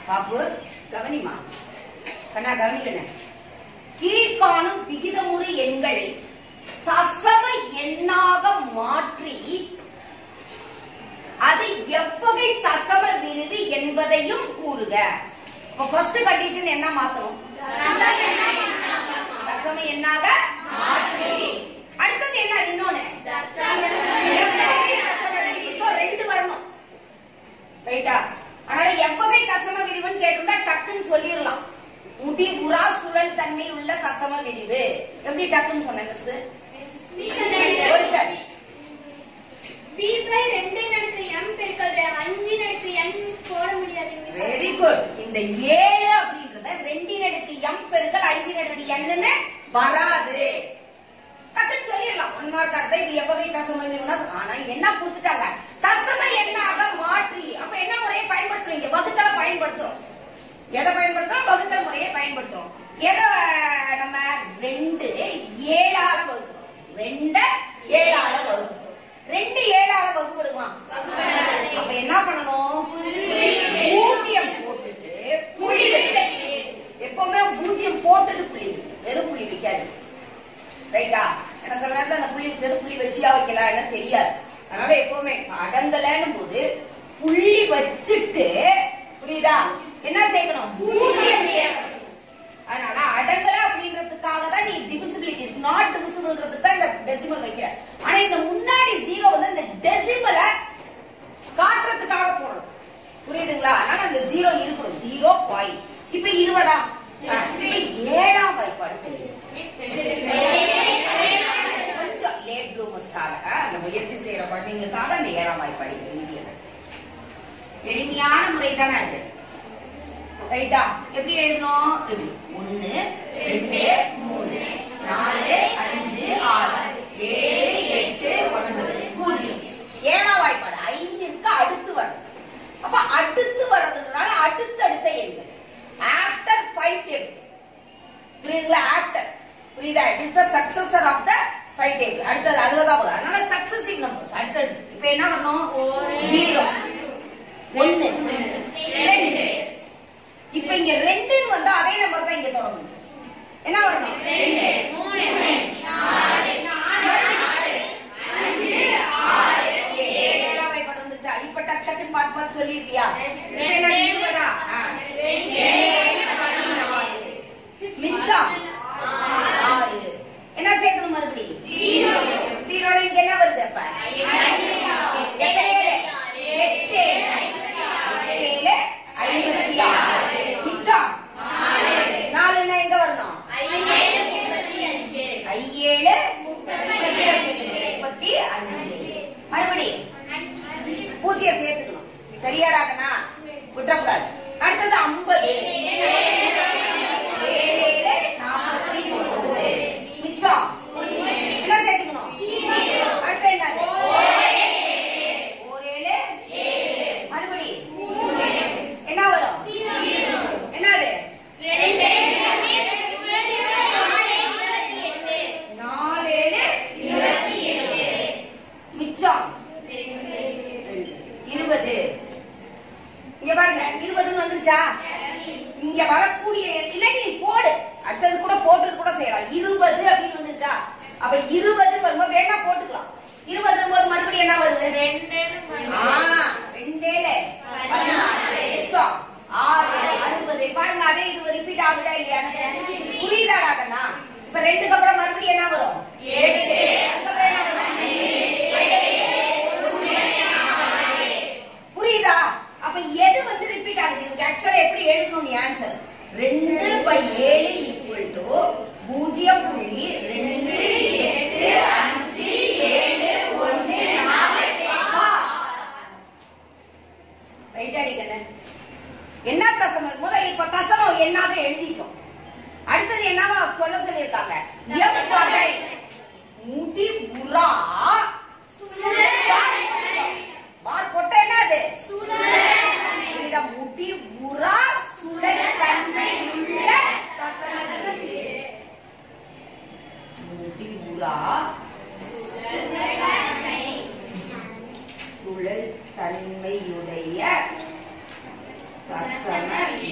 பாப்பு கவனிமா கண்ணா கவனிக்கண்ண கீழ்காணும் விகிதமுறு எண்களை தசம எண்ணாக மாற்றி அது எவ்வகை தசம விருது என்பதையும் கூறுக இப்ப ஃபர்ஸ்ட் கண்டிஷன் என்ன மாத்தணும் தசம எண்ணாக அடுத்தது என்ன இன்னொன்னு எவ்வகை தசம விரிவு So, ரெண்டு வரணும் ரைட்டா அதனால எவ்வகை தசம விரிவுன்னு கேட்டிருந்தா டக்குன்னு சொல்லிடலாம் முடி உரா சுழல் தன்மை உள்ள தசம விரிவு எப்படி டக்குன்னு சொன்னேன் மிஸ் ஒருத்தர் B by ரெண்டின் அடுக்கு M பெருக்கல் அஞ்சின் அடுக்கு N miss போட முடியாது miss. வெரி குட் இந்த ஏழு அப்படின்றத ரெண்டின் அடுக்கு எம் பெருக்கல் ஐந்தின் அடுக்கு என்னன்னு வராது டக்குன்னு சொல்லிடலாம் ஒன் மார்க் அர்த்தம் இது எவ்வகை தசம விரிவுனா ஆனா என்ன கொடுத்துட்டாங்க தசம எண்ணாக மாற்றி அப்ப என்ன முறையை பயன்படுத்துறோம் இங்க வகுத்தல பயன்படுத்துறோம் எதை பயன்படுத்துறோம் வகுத்தல் முறையை பயன்படுத்துறோம் எதை அஹ், நம்ம ரெண்டு ஏழால வகுக்கிறோம் ரெண்ட ஏழால வகுக்கிறோம் ரெண்டு ஏழால வகுப்படுமா அப்ப என்ன பண்ணணும் பூஜ்ஜியம் போட்டுட்டு புள்ளி வைக்கணும். எப்பவுமே பூஜ்ஜியம் போட்டுட்டு புள்ளி வைக்கணும். வெறும் புள்ளி வைக்காது ரைட்டா ஏன்னா சில நேரத்துல அந்த புள்ளி வச்சது புள்ளி வச்சியா வைக்கலாம் என்ன தெரியாது அதனால எப்பவுமே அடங்கலன்னும் போது புள்ளி வச்சுட்டு புரியுதா என்ன சேர்க்கணும் பூஜ்ஜியம் சேர்க்கணும் அதனால அடங்கல அப்படின்றதுக்காக தான் நீ டிவிசிபிலிட்டி இஸ் நாட் டிவிசிபிள்ன்றதுக்கு தான் இந்த டெசிமல் வைக்கிற ஆனா இந்த முன்னாடி ஜீரோ வந்து இந்த டெசிமலை காட்டுறதுக்காக போடுறது புரியுதுங்களா அதனால அந்த ஜீரோ இருக்கும் ஜீரோ பாயிண்ட் இப்ப இருபதா ஆ, இப்ப ஏழாம் வாய்ப்பாடு தெரியும் கொஞ்சம் லேட் ப்ளூமர்ஸ்க்காக அந்த முயற்சி செய்யற குழந்தைங்களுக்காக அந்த ஏழாம் வாய்ப்பாடு எழுதியது எளிமையான முறை தானே அது ரைட்டா எப்படி எழுதணும் எப்படி ஒண்ணு ரெண்டு மூணு நாலு அஞ்சு ஆறு ஏழு எட்டு ஒன்பது பூஜ்ஜியம் ஏழாம் வாய்ப்பாடு ஐந்திற்கு அடுத்து வரும் அப்ப அடுத்து வர்றதுனால அடுத்தடுத்த எண்கள் ஆஃப்டர் ஃபைவ் டேபிள் புரியுதுங்களா ஆஃப்டர் புரியுதா it is the successor of the five table அடுத்தது அதுல தான் வரும் அதனால சக்சஸிவ் நம்பர்ஸ் அடுத்தது இப்ப என்ன பண்ணணும் ஜீரோ ஒன்னு ரெண்டு இப்ப இங்க ரெண்டுன்னு வந்தா அதே நம்பர் தான் இங்க தொடங்கணும் என்ன வரணும் ரெண்டு ஏழாம் வாய்ப்பாடு வந்துருச்சா இப்ப டக் டக்குன்னு பார்த்து பார்த்து சொல்லிருக்கியா இப்ப என்ன இருபதா ஆ. ஏழு, பதினாலு. மிச்சம் ஆறு என்ன சேர்க்கணும் மறுபடி ஜீரோல இங்க என்ன வருது அப்ப எத்தனை ஏழு? எட்டு ஏழு. எட்டு ஏழு, ஐம்பத்தி ஆறு மிச்சம் நாலுன்னா எங்க வரணும் ஐயேழு முப்பத்தி அஞ்சு மறுபடி பூஜ்ஜியம் சேர்த்துக்கணும் சரியாடாக்கண்ணா விட்டுறக்கூடாது அடுத்தது ஐம்பது ஏழு நாற்பத்தி ஒன்பது மிச்சம் என்ன சேர்த்துக்கணும் அடுத்து என்னது ஓர் ஏழு மறுபடி என்ன வரும் என்னது நாலு ஏழு இருபத்தி எட்டு மிச்சம் ரெண்டு. இருபது இங்க பாருங்க இருபதுன்னு வந்துருச்சா இங்க வரக்கூடிய இல்லாட்டி நீ போடு அடுத்தது கூட போட்டு கூட செய்யலாம் இருபது அப்படின்னு வந்துருச்சா அப்ப இருபது வரும்போது வேணா போட்டுக்கலாம் இருபது வரும்போது மறுபடியும் என்ன வருது ஆ, ரெண்டேல பதினாறு மிச்சம் ஆறு அறுபது பாருங்க அதே இது ரிப்பீட் ஆகுதா இல்லையா புரியுதாடா கண்ணா இப்ப ரெண்டுக்கு அப்புறம் மறுபடியும் என்ன வரும் எட்டு அதுக்கப்புறம் என்ன வரும் புரியுதா அப்ப எது வந்து ரிப்பீட் ஆகுது இதுக்கு ஆக்சுவலா எப்படி எழுதணும் நீ ஆன்சர் ரெண்டு பை ஏழு ஈக்குவல் டு பூஜ்ஜியம் புள்ளி ரெண்டு எட்டு அஞ்சு ஏழு ஒண்ணு நாலு ரைட் அடிக்கண்ணே என்ன தசமம் முத இப்ப தசமம் என்னாக எழுதிட்டோம் அடுத்தது என்னவா சொல்ல சொல்லியிருக்காங்க எவ்வகை முடி உரா மார் போட்ட என்னது புரியுதா? முடி உரா சுழல் தன்மை உள்ள தசமவிரிவு. முடி உரா சுழல் தன்மையுடைய தசம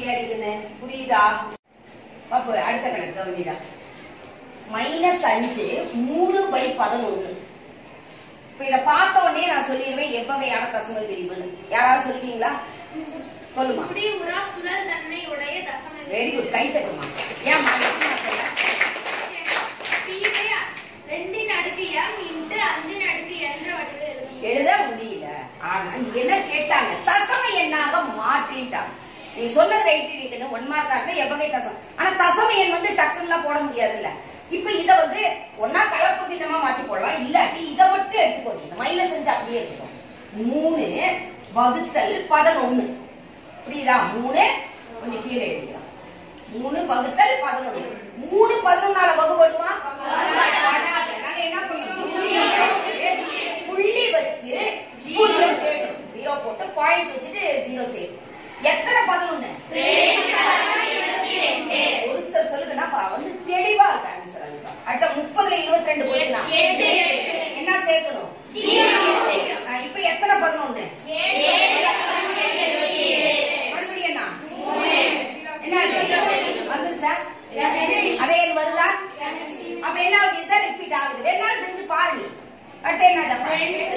இல்லையாடிக்குன்னு புரியுதா பாப்பு அடுத்த கணக்கு கவனிடா மைனஸ் அஞ்சு மூணு பை பதினொன்னு இப்ப இத பார்த்த உடனே நான் சொல்லிடுவேன் எவ்வகையான தசம விரிவுன்னு யாராவது சொல்லுவீங்களா சொல்லுமா முடி உரா சுழல் தன்மை உடைய தசம வெரி குட் கை தட்டுமா ஏன் நான் சொல்ல பீரை ரெண்டின் அடுக்கு எம் இன்ட்டு அஞ்சின் அடுக்கு என்ற வடிவில் எழுதணும் எழுத முடியல ஆனா இங்க என்ன கேட்டாங்க தசம எண்ணாக மாற்றிட்டாங்க நீ சொன்னது ரைட் இருக்குன்னு ஒன் மார்க்கா இருந்தா எவ்வகை தசம் ஆனா தசம எண் வந்து டக்குன்னுலாம் போட முடியாதுல்ல இப்ப இத வந்து ஒன்னா கலப்பு பின்னமா மாத்தி போடலாம் இல்லாட்டி இதை மட்டும் எடுத்துக்கோ இந்த மைனஸ் செஞ்சு அப்படியே இருக்கட்டும் மூணு வகுத்தல் பதினொன்னு புரியுதா மூணு கொஞ்சம் கீழே எழுதிக்கலாம் மூணு வகுத்தல் பதினொன்னு மூணு பதினொன்னால வகுப்படுமா வராது. அதனால என்ன பண்ணணும் புள்ளி வச்சு பூஜ்ஜியம் சேர்க்கணும் ஜீரோ போட்டு பாயிண்ட் வச்சுட்டு ஜீரோ சேர்க்கணும் எத்தனை பதினொன்னு ஒருத்தர் சொல்லுங்கன்னா பா, வந்து தெளிவா இருக்கு ஆன்சர் அதுதான் அடுத்த முப்பதுல இருபத்தி ரெண்டு போச்சுன்னா என்ன சேர்க்கணும் ஆ, இப்ப எத்தனை பதினொன்னு மறுபடியும் என்ன என்ன ஆகுது? வந்துருச்சா அதே எண் வருதா அப்ப என்ன ஆகுது இதுதான் ரிப்பீட் ஆகுது வேணாலும் செஞ்சு பாருங்க அடுத்து என்ன இதப்பா?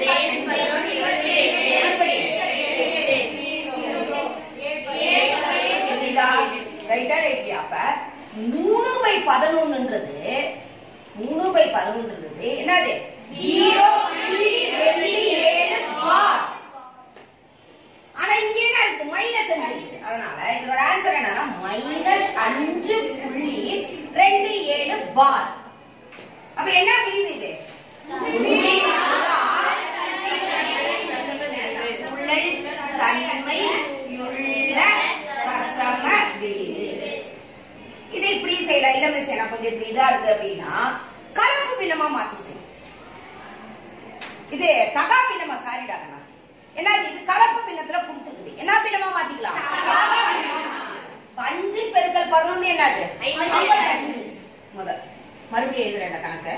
புரியுதா? ரைட்டா ரைட்டியா? அப்ப மூணு பை பதினொன்னுன்றது மூணு பை பதினொன்றுன்றது என்னது ஜீரோ புள்ளி ரெண்டு ஏழு பார் ஆனா இங்க என்ன இருக்கு மைனஸ் அஞ்சு இருக்கு. அதனால இதோட ஆன்சர் என்னன்னா மைனஸ் அஞ்சு புள்ளி ரெண்டு ஏழு பார் அப்ப என்ன விரிவு இது சுழல் தன்மை உள்ள தசம விரிவு இதை இப்படி செய்யலாம் இல்ல மிஸ் எனக்கு கொஞ்சம் இப்படி இதா இருக்கு அப்படின்னா கலப்பு பின்னமா மாத்தி செய்யும் இது தகா பின்னமா சாரிடா கண்ணா என்ன இது கலப்பு பின்னத்துல கொடுத்துருக்குது என்ன பின்னமா மாத்திக்கலாம் தகா பின்னமா மாத்திக்கலாம். இப்ப அஞ்சு பெருக்கல் பதினொன்னு என்னது ஐம்பத்தி ஐம்பத்தஞ்சு முதல் மறுபடியும் எழுதுறேன் கணக்கு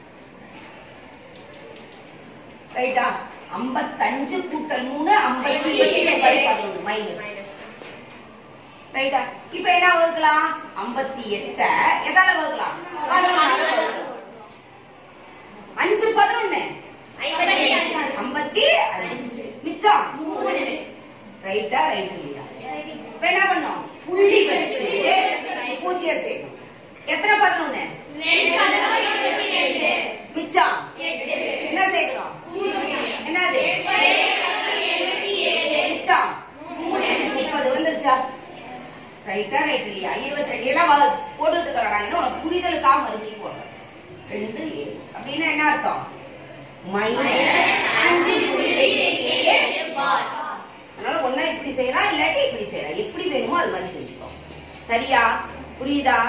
ரைட்டா ஐம்பத்தஞ்சு கூட்டல் மூணு ஐம்பத்தி எட்டு பை பதினொன்று மைனஸ் ரைட்டா இப்ப என்ன வகுக்கலாம் ஐம்பத்தி எட்ட எதால வகுக்கலாம் பதினொன்னால வகுக்கலாம். அஞ்சு பதினொன்னு ஐம்பத்தி அஞ்சு மிச்சம் ரைட்டா ரைட் இல்லையா இப்ப என்ன பண்ணோம் புள்ளி வச்சு பூஜ்ஜியம் சேர்க்கணும் எத்தனை பதினொன்னு மிச்சம் என்ன சேர்க்கணும் என்னது மிச்சம் முப்பது வந்துருச்சா ரைட்டா ரைட் இல்லையா இருபத்தி ரெண்டு எல்லாம் வ- போட்டுட்டு இருக்கிறாங்க உனக்கு புரிதலுக்காக மறுபடியும் போடுறேன் ரெண்டு ஏழு அப்படின்னா என்ன அர்த்தம் மைனஸ் அஞ்சு புள்ளி ரெண்டு ஏழு அதனால ஒண்ணா இப்படி செய்யலாம் இல்லாட்டி இப்படி செய்யலாம் எப்படி வேணுமோ அது மாதிரி செஞ்சுக்கோ சரியா புரியுதா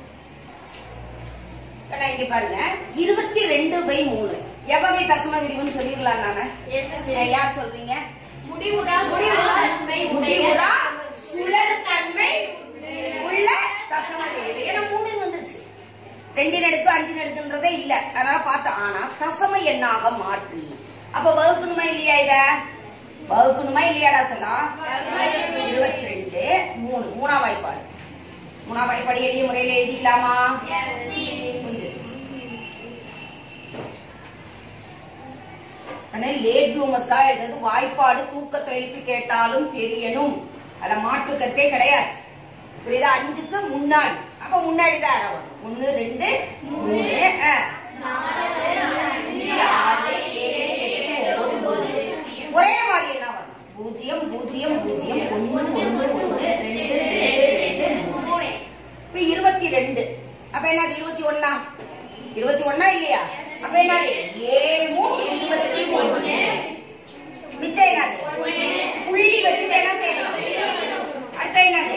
இப்ப நான் இங்க பாருங்க இருபத்தி ரெண்டு பை மூணு எவ்வகை தசம விரிவுன்னு சொல்லிடலாம் நானு அஹ் யார் சொல்றீங்க முடிவுறா சுழல் தன்மை உடைய முடிவுறா சுழல் தன்மை உள்ள தசம விரிவு ஏன்னா மூணு வந்துருச்சு ரெண்டு நடுக்கு அஞ்சு நடுக்குன்றதே இல்ல அதனால பார்த்தோம் ஆனா தசம எண்ணாக மாற்றி அப்ப வகுக்கணுமா இல்லையா இத வகுக்கணுமா இல்லையாடா சொல்லலாம் இருபத்தி ரெண்டு மூணு மூணா வாய்ப்பாடு மூணா வாய்ப்பாடு எளிய முறையில எழுதிக்கலாமா ஆனா லேட் ப்ளூமர்ஸ் தான் எழுதுறது வாய்ப்பாடு தூக்கத்தை எழுப்பி கேட்டாலும் தெரியணும் அதுல மாற்று கருத்தே கிடையாது புரியுதா அஞ்சுக்கு முன்னாடி அப்ப முன்னாடி தான் அரை வரும் ஒண்ணு ரெண்டு மூணு ஆ. அஞ்சு, ஆறு, ஏழு, எட்டு, ஒன்பது, பூஜ்ஜியம். ஒரே மாதிரி என்ன வரும் பூஜ்ஜியம் பூஜ்ஜியம் பூஜ்ஜியம் ஒண்ணு ஒண்ணு ஒண்ணு ரெண்டு ரெண்டு ரெண்டு மூணு இப்ப இருபத்தி ரெண்டு அப்ப என்னது இருபத்தி ஒண்ணா இருபத்தி ஒண்ணா இல்லையா அப்ப என்னது ஏழு இருபத்தி ஒண்ணு மிச்சம் என்னது புள்ளி வச்சுட்டு என்ன செய்யணும் அடுத்த என்னது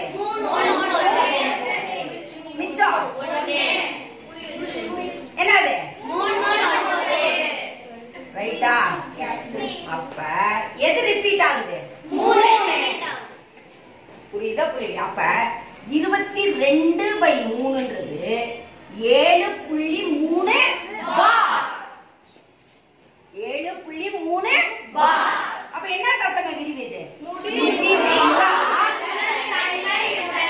மிச்சம் என்னது ரைட்டா அப்ப எது ரிப்பீட் ஆகுது புரியுதா புரியுது அப்ப இருபத்தி ரெண்டு பை மூணுன்றது ஏழு புள்ளி மூணு பார் ஏழு புள்ளி மூணு பார் அப்ப என்ன தசம விரிவு இது முடிவுறா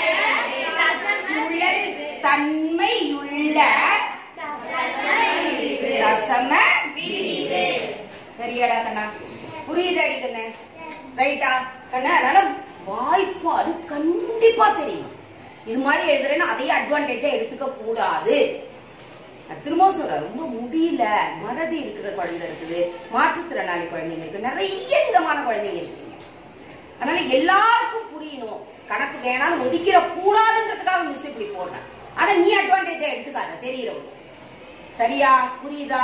கண்ணா அதனால வாய்ப்பாடு கண்டிப்பா தெரியும் இது மாதிரி எழுதுறேன்னா அதையே அட்வான்டேஜா எடுத்துக்க கூடாது நான் திரும்ப சொல்றேன் ரொம்ப முடியல மறதி இருக்கிற குழந்தை இருக்குது மாற்றுத்திறனாளி குழந்தைங்க இருக்கு நிறைய விதமான குழந்தைங்க இருக்குங்க அதனால எல்லாருக்கும் புரியணும் கணக்கு வேணாம்னு ஒதுக்கிற கூடாதுன்றதுக்காக மிஸ் இப்படி போடுறேன் அதை நீ அட்வான்டேஜா எடுத்துக்காத தெரியுறவங்க சரியா புரியுதா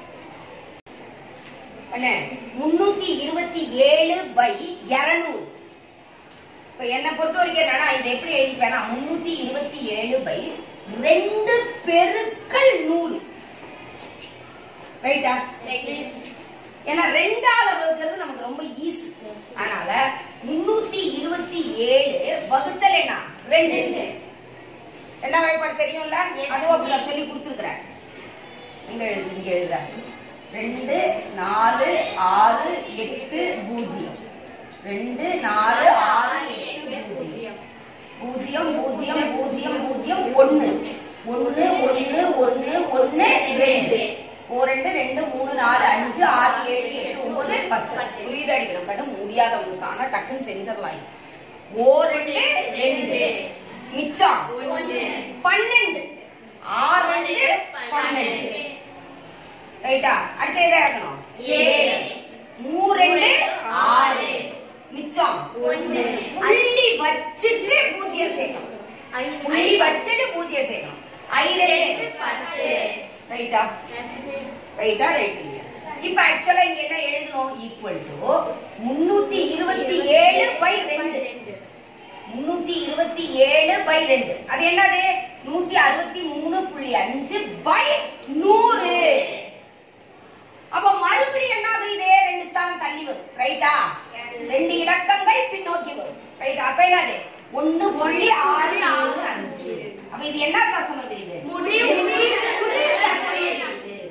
அண்ணே முன்னூத்தி இருபத்தி ஏழு பை இருநூறு இப்ப என்னை பொறுத்த வரைக்கும் என்னன்னா இது எப்படி எழுதிப்பேனா முன்னூத்தி இருபத்தி ஏழு பை ரெண்டு பெருக்கல் நூறு ரைட்டா ஏன்னா ரெண்டால வகுக்கிறது நமக்கு ரொம்ப ஈஸி அதனால முன்னூத்தி இருபத்தி ஏழு வகுத்தல் என்ன ரெண்டு ரெண்டாம் வாய்ப்பாடு தெரியும்ல Yes. அதுவும் அப்படி நான் சொல்லி கொடுத்துருக்கிறேன் இங்க எழுது இங்க எழுதுற ரெண்டு நாலு ஆறு எட்டு பூஜ்ஜியம் ரெண்டு நாலு ஆறு எட்டு பூஜ்ஜியம் பூஜ்ஜியம் பூஜ்ஜியம் பூஜ்ஜியம் பூஜ்ஜியம் ஒண்ணு ஒண்ணு ஒண்ணு ஒண்ணு ஒண்ணு ரெண்டு ஓ ரெண்டு ரெண்டு மூணு நாலு அஞ்சு ஆறு ஏழு எட்டு ஒன்பது பத்து புரியுது அடிக்கணும் கண்டு முடியாதவங்களுக்கு ஆனா டக்குன்னு செஞ்சிடலாம் இது. ஓ ரெண்டு ரெண்டு மிச்சம் பன்னெண்டு ஆறு ரெண்டு பன்னெண்டு ரைட்டா அடுத்து எதை இறக்கணும் ஏழு. மூ ரெண்டு ஆறு மிச்சம் புள்ளி வச்சுட்டு பூஜ்ஜியம் சேர்க்கணும் புள்ளி வச்சுட்டு பூஜ்ஜியம் சேர்க்கணும் ஐ ரெண்டு ரைட்டா ரைட்டா ரைட் இப்ப ஆக்சுவலா இங்க என்ன எழுதணும் ஈக்குவல் டு முன்னூத்தி இருபத்தி ஏழு பை ரெண்டு முன்னூத்தி இருபத்தி ஏழு பை ரெண்டு அது என்னது நூத்தி அறுபத்தி மூணு புள்ளி அஞ்சு பை நூறு அப்ப மறுபடியும் என்ன ஆகுது இதே ரெண்டு ஸ்தானம் தள்ளி வரும் ரைட்டா ரெண்டு இலக்கங்கள் பின்னோக்கி வரும் ரைட்டா அப்ப என்னது ஒண்ணு புள்ளி ஆறு மூணு அஞ்சு அப்ப இது என்ன தசம பிரிவு முடிவு. முடிவு தசம பிரிவு.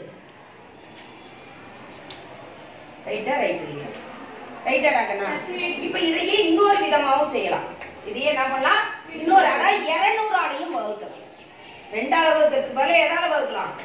ரைட்டா ரைட் இல்லையா ரைட்டாடா கண்ணா இப்ப இதையே இன்னொரு விதமாவும் செய்யலாம் இதையே என்ன பண்ணலாம் இன்னொரு அதாவது இருநூறாலையும் வகுக்கலாம் ரெண்டாவது வகுக்கிறதுக்கு பதிலா எதால வகுக்கலாம்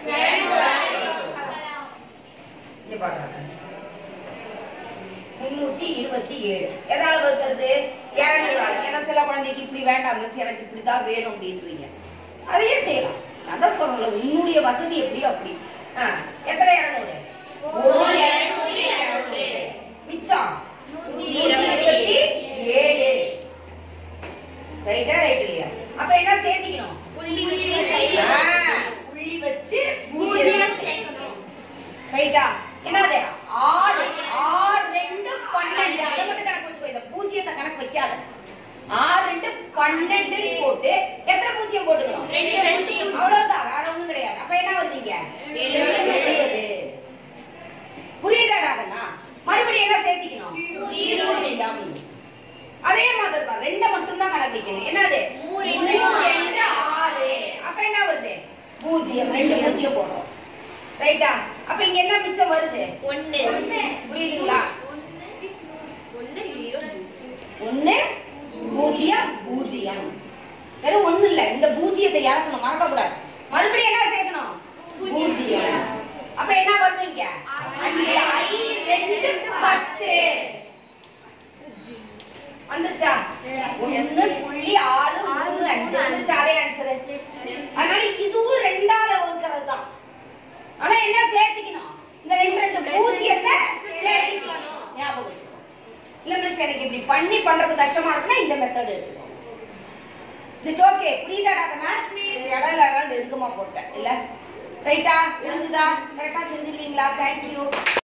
இங்க பாக்குறாங்க முன்னூத்தி இருபத்தி ஏழு எதால வகுக்கிறது இருநூறு ஏன்னா சில குழந்தைக்கு இப்படி வேண்டாம் மிஸ் எனக்கு இப்படிதான் வேணும் அப்படின்றீங்க அதையே செய்யலாம் நான் தான் சொல்றேன்ல உன்னுடைய வசதி எப்படி அப்படி ஆ, எத்தனை இருநூறு ஒரு இருநூறு இருநூறு மிச்சம் நூத்தி இருபத்தி ஏழு ரைட்டா ரைட் இல்லையா அப்ப என்ன சேர்த்திக்கணும் ஆ, புள்ளி வச்சு பூஜ்ஜியம் சேர்க்கணும். ரைட்டா என்னது ஆறு ஆறு ரெண்டு பன்னெண்டு அதை மட்டும் கணக்கு வச்சுக்கோ இந்த பூஜ்ஜியத்தை கணக்கு வைக்காத ஆறு ரெண்டு பன்னெண்டு போட்டு எத்தனை பூஜ்ஜியம் போட்டுக்கணும் அவ்வளவுதான் வேற ஒண்ணும் கிடையாது அப்ப என்ன வருதுங்க எழுபது புரியுதாடா கண்ணா மறுபடியும் என்ன சேர்த்திக்கணும் பூஜ்ஜியம். அதே மாதிரி தான் ரெண்டை மட்டும் தான் கணக்கு வைக்கணும் என்னது மூணு, மூணு, ரெண்டு, ஆறு அப்ப என்ன வருது பூஜ்ஜியம் ரெண்டு பூஜ்ஜியம் போடுறோம் ரைட்டா அப்ப இங்க என்ன மிச்சம் வருது புரியுதுங்களா ஒண்ணு பூஜ்ஜியம் பூஜ்ஜியம் வெறும் ஒண்ணு இல்ல இந்த பூஜ்ஜியத்தை இறக்கணும் மறக்க கூடாது மறுபடியும் என்ன சேர்க்கணும் பூஜ்ஜியம் அப்ப என்ன வருது இங்க அஞ்சு ஐ ரெண்டு பத்து வந்துருச்சா ஒண்ணு புள்ளி ஆறு மூணு அஞ்சு வந்துருச்சா அதே ஆன்சரு அதனால இதுவும் ரெண்டால வகுக்கிறது தான் ஆனா என்ன சேர்த்துக்கணும் இந்த ரெண்டு ரெண்டு பூஜ்ஜியத்தை சேர்த்துக்கணும் ஞாபகம் வச்சுக்கோ இல்ல மிஸ் எனக்கு இப்படி பண்ணி பண்றது கஷ்டமா இருக்குன்னா இந்த மெத்தட் எடுத்துக்கோ சிட் ஓகே புரியுதாடா கண்ணா சரி, இடையில இடம் இருக்குமா போட்டேன் இல்ல ரைட்டா புரிஞ்சுதா கரெக்டா செஞ்சிருவீங்களா தேங்க்யூ